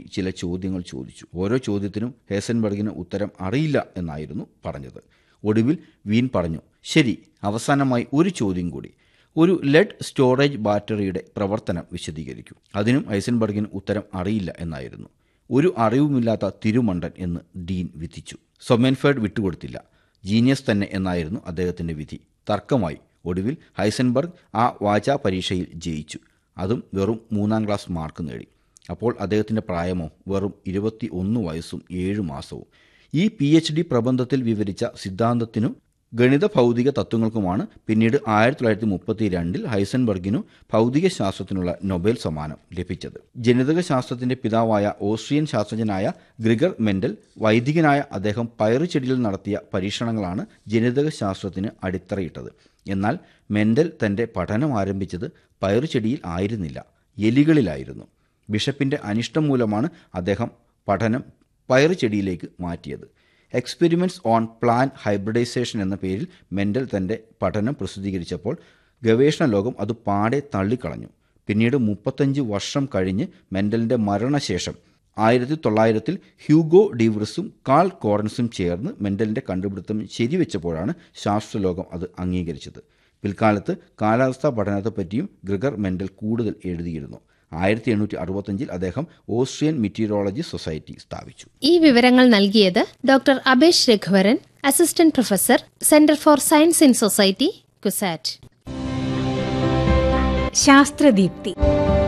ചില ചോദ്യങ്ങൾ ചോദിച്ചു ഓരോ ചോദ്യത്തിനും ഹേസൻബർഗിന് ഉത്തരം അറിയില്ല എന്നായിരുന്നു പറഞ്ഞത് ഒടുവിൽ വീൻ പറഞ്ഞു ശരി അവസാനമായി ഒരു ചോദ്യം കൂടി ഒരു ലെഡ് സ്റ്റോറേജ് ബാറ്ററിയുടെ പ്രവർത്തനം വിശദീകരിക്കൂ അതിനും ഹൈസൻബർഗിന് ഉത്തരം അറിയില്ല എന്നായിരുന്നു ഒരു അറിവുമില്ലാത്ത തിരുമണ്ടൻ എന്ന് ഡീൻ വിധിച്ചു സൊമൻഫേർഡ് വിട്ടുകൊടുത്തില്ല ജീനിയസ് തന്നെ എന്നായിരുന്നു അദ്ദേഹത്തിന്റെ വിധി തർക്കമായി ഒടുവിൽ ഹൈസൻബർഗ് ആ വാചാ പരീക്ഷയിൽ ജയിച്ചു അതും വെറും മൂന്നാം ക്ലാസ് മാർക്ക് നേടി അപ്പോൾ അദ്ദേഹത്തിന്റെ പ്രായമോ വെറും ഇരുപത്തി ഒന്ന് വയസ്സും ഏഴു മാസവും ഈ പി എച്ച് ഡി പ്രബന്ധത്തിൽ വിവരിച്ച സിദ്ധാന്തത്തിനും ഗണിത ഭൗതിക തത്വങ്ങൾക്കുമാണ് പിന്നീട് ആയിരത്തി തൊള്ളായിരത്തി മുപ്പത്തി രണ്ടിൽ ഹൈസൻബർഗിനു ഭൗതിക ശാസ്ത്രത്തിനുള്ള നൊബേൽ സമ്മാനം ലഭിച്ചത് ജനിതക ശാസ്ത്രത്തിന്റെ പിതാവായ ഓസ്ട്രിയൻ ശാസ്ത്രജ്ഞനായ ഗ്രിഗർ മെൻഡൽ വൈദികനായ അദ്ദേഹം പയറുചെടിയിൽ നടത്തിയ പരീക്ഷണങ്ങളാണ് ജനിതക ശാസ്ത്രത്തിന് അടിത്തറയിട്ടത് എന്നാൽ മെൻഡൽ തന്റെ പഠനം ആരംഭിച്ചത് പയറുചെടിയിൽ ആയിരുന്നില്ല എലികളിലായിരുന്നു ബിഷപ്പിന്റെ അനിഷ്ടം മൂലമാണ് അദ്ദേഹം പഠനം പയറുചെടിയിലേക്ക് മാറ്റിയത് എക്സ്പെരിമെൻറ്റ്സ് ഓൺ പ്ലാൻ ഹൈബ്രിഡൈസേഷൻ എന്ന പേരിൽ മെൻഡൽ തൻ്റെ പഠനം പ്രസിദ്ധീകരിച്ചപ്പോൾ ഗവേഷണ ലോകം അത് പാടെ തള്ളിക്കളഞ്ഞു പിന്നീട് മുപ്പത്തഞ്ച് വർഷം കഴിഞ്ഞ് മെൻഡലിൻ്റെ മരണശേഷം ആയിരത്തി തൊള്ളായിരത്തിൽ ഹ്യൂഗോ ഡിവ്രിസും കാൾ കോറൻസും ചേർന്ന് മെൻഡലിൻ്റെ കണ്ടുപിടുത്തം ശരിവെച്ചപ്പോഴാണ് ശാസ്ത്രലോകം അത് അംഗീകരിച്ചത് പിൽക്കാലത്ത് കാലാവസ്ഥാ പഠനത്തെപ്പറ്റിയും ഗ്രിഗർ മെൻഡൽ കൂടുതൽ എഴുതിയിരുന്നു ആയിരത്തി എണ്ണൂറ്റി അറുപത്തഞ്ചിൽ അദ്ദേഹം ഓസ്ട്രിയൻ മിറ്റീരിയോളജി സൊസൈറ്റി സ്ഥാപിച്ചു ഈ വിവരങ്ങൾ നൽകിയത് doctor Abhesh Raghuvaran assistant professor centre for science in society CUSAT ശാസ്ത്രദീപ്തി